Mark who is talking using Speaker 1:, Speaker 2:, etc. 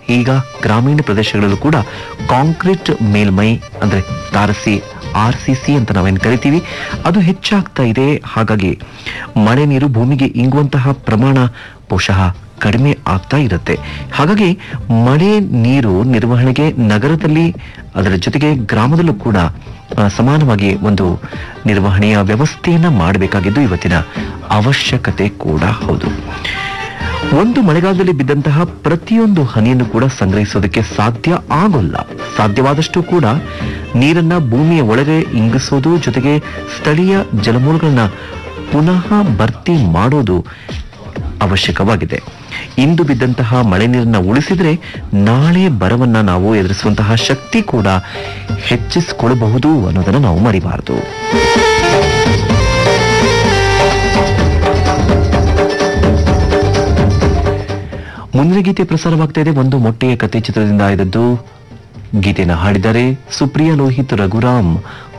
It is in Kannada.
Speaker 1: ಈಗ ಗ್ರಾಮೀಣ ಪ್ರದೇಶಗಳಲ್ಲೂ ಕೂಡ ಕಾಂಕ್ರೀಟ್ ಮೇಲ್ಮೈ ಅಂದ್ರೆ ತಾರಸಿ ಆರ್ ಸಿ ಸಿ ಅಂತ ನಾವೇನು ಕರಿತೀವಿ ಅದು ಹೆಚ್ಚಾಗ್ತಾ ಇದೆ ಹಾಗಾಗಿ ಮಳೆ ನೀರು ಭೂಮಿಗೆ ಇಂಗುವಂತಹ ಪ್ರಮಾಣ ಬಹುಶಃ ಕಡಿಮೆ ಆಗ್ತಾ ಇರುತ್ತೆ ಹಾಗಾಗಿ ಮಳೆ ನೀರು ನಿರ್ವಹಣೆಗೆ ನಗರದಲ್ಲಿ ಅದರ ಜೊತೆಗೆ ಗ್ರಾಮದಲ್ಲೂ ಕೂಡ ಆ, ಸಮಾನವಾಗಿ ಒಂದು ನಿರ್ವಹಣೆಯ ವ್ಯವಸ್ಥೆಯನ್ನ ಮಾಡಬೇಕಾಗಿದ್ದು ಇವತ್ತಿನ ಅವಶ್ಯಕತೆ ಕೂಡ ಹೌದು ಒಂದು ಮಳೆಗಾಲದಲ್ಲಿ ಬಿದ್ದಂತಹ ಪ್ರತಿಯೊಂದು ಹನಿಯನ್ನು ಕೂಡ ಸಂಗ್ರಹಿಸೋದಕ್ಕೆ ಸಾಧ್ಯ ಆಗೋಲ್ಲ ಸಾಧ್ಯವಾದಷ್ಟು ಕೂಡ ನೀರನ್ನ ಭೂಮಿಯ ಒಳಗೆ ಇಂಗಿಸೋದು ಜೊತೆಗೆ ಸ್ಥಳೀಯ ಜಲಮೂಲಗಳನ್ನ ಪುನಃ ಭರ್ತಿ ಮಾಡೋದು ಅವಶ್ಯಕವಾಗಿದೆ ಇಂದು ಬಿದ್ದಂತಹ ಮಳೆ ನೀರನ್ನ ಉಳಿಸಿದ್ರೆ ನಾಳೆ ಬರವನ್ನ ನಾವು ಎದುರಿಸುವಂತಹ ಶಕ್ತಿ ಕೂಡ ಹೆಚ್ಚಿಸಿಕೊಳ್ಳಬಹುದು ಅನ್ನೋದನ್ನ ನಾವು ಮರಿಬಾರದು ಮುಂದಿನ ಗೀತೆ ಪ್ರಸಾರವಾಗ್ತಾ ಇದೆ ಒಂದು ಮೊಟ್ಟೆಯ ಕತೆ ಚಿತ್ರದಿಂದ ಆಯ್ದದ್ದು ಗೀತೆಯನ್ನು ಹಾಡಿದ್ದಾರೆ ಸುಪ್ರಿಯಾ ಲೋಹಿತ್ ರಘುರಾಮ್